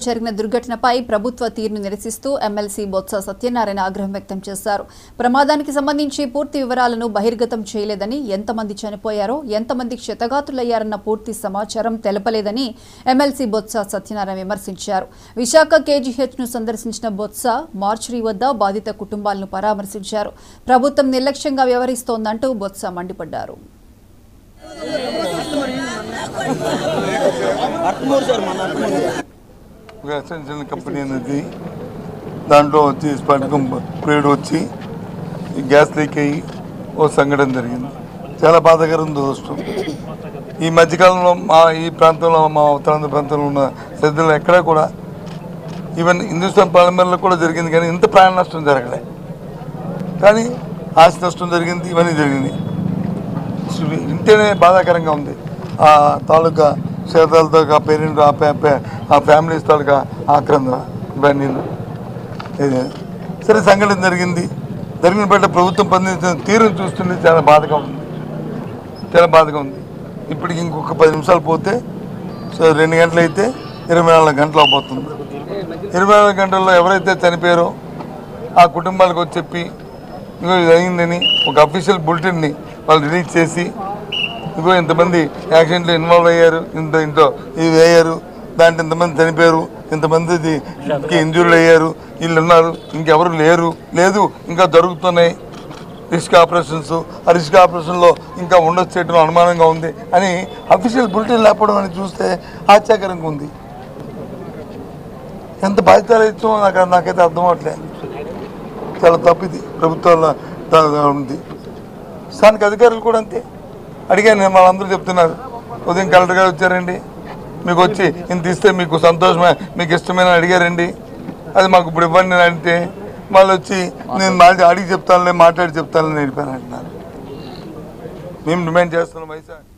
జరిగిన దుర్ఘటనపై ప్రభుత్వ తీరును నిరసిస్తూ ఎమ్మెల్సీ బొత్స సత్యనారాయణ ఆగ్రహం వ్యక్తం చేశారు ప్రమాదానికి సంబంధించి పూర్తి వివరాలను బహిర్గతం చేయలేదని ఎంతమంది చనిపోయారో ఎంతమంది క్షతగాతులయ్యారన్న పూర్తి సమాచారం తెలపలేదని ఎమ్మెల్సీ బొత్స సత్యనారాయణ విమర్శించారు విశాఖ కేజీహెచ్ ను సందర్శించిన బొత్స మార్చురీ వద్ద బాధిత కుటుంబాలను పరామర్శించారు ప్రభుత్వం నిర్లక్ష్యంగా వ్యవహరిస్తోందంటూ బొత్స మండిపడ్డారు ఒక ఎసెన్షియల్ కంపెనీ అనేది దాంట్లో వచ్చి స్ఫటికం ప్లేడ్ వచ్చి ఈ గ్యాస్ లీక్ అయ్యి ఓ సంఘటన జరిగింది చాలా బాధాకరం దురదృష్టం ఈ మధ్యకాలంలో మా ఈ ప్రాంతంలో మా ఉత్తరాంధ్ర ప్రాంతంలో ఉన్న శ్రద్ధలు ఎక్కడా కూడా ఈవెన్ హిందుస్థాన్ పార్లమెంట్లో కూడా జరిగింది కానీ ఇంత ప్రాణ నష్టం జరగలే కానీ ఆస్తి నష్టం జరిగింది ఇవన్నీ జరిగింది ఇంటేనే బాధాకరంగా ఉంది ఆ తాలూకా క్షేత్రాలతో ఆ పేరెంట్ ఆ పే- పే- ఆ ఫ్యామిలీస్ తాలూకా ఆక్రందన ఇవన్నీ ఇది. సరే సంఘటన జరిగింది జరిగిన బట్ట ప్రభుత్వం స్పందించిన తీరును చూస్తుంటే చాలా బాధగా ఉంది చాలా బాధగా ఉంది ఇప్పటికి ఇంకొక పది నిమిషాలు పోతే సో రెండు గంటలు అయితే ఇరవై నాలుగు గంటలు అవబోతుంది ఇరవై నాలుగు గంటల్లో ఎవరైతే చనిపోయారో ఆ కుటుంబాలకు వచ్చి చెప్పి ఇగో ఇది అయిందని ఒక అఫీషియల్ బులెటిన్ని వాళ్ళు రిలీజ్ చేసి ఇగో ఇంతమంది యాక్సిడెంట్లో ఇన్వాల్వ్ అయ్యారు ఇంత ఇంట్లో ఇది అయ్యారు దాంట్లో ఇంతమంది చనిపోయారు ఇంతమంది ఇంజూర్లు అయ్యారు వీళ్ళు ఉన్నారు ఇంకెవరు లేరు లేదు ఇంకా జరుగుతున్నాయి రిస్క్ ఆపరేషన్స్ ఆ రిస్క్ ఆపరేషన్లో ఇంకా ఉండొచ్చేయడం అనుమానంగా ఉంది అని అఫీషియల్ బులెటిన్ లేకపోవడం అని చూస్తే ఆశ్చర్యకరంగా ఉంది ఎంత బాధ్యత ఇచ్చో నాకు నాకైతే అర్థం అవట్లే చాలా తప్పిది ప్రభుత్వాల దా- దా- ఉంది స్థానిక అధికారులు కూడా అంతే అడిగాను నేను వాళ్ళందరూ చెప్తున్నారు ఉదయం కలెక్టర్ గారు వచ్చారండి మీకు వచ్చి ఇంత ఇస్తే మీకు సంతోషమే మీకు ఇష్టమైన అడిగారండి అది మాకు ఇప్పుడు ఇవ్వండి అని అంటే వాళ్ళు వచ్చి నేను మాది అడిగి చెప్తానులే మాట్లాడి చెప్తానులే నడిపాను అంటున్నారు మేము డిమాండ్ చేస్తున్నాం వైసా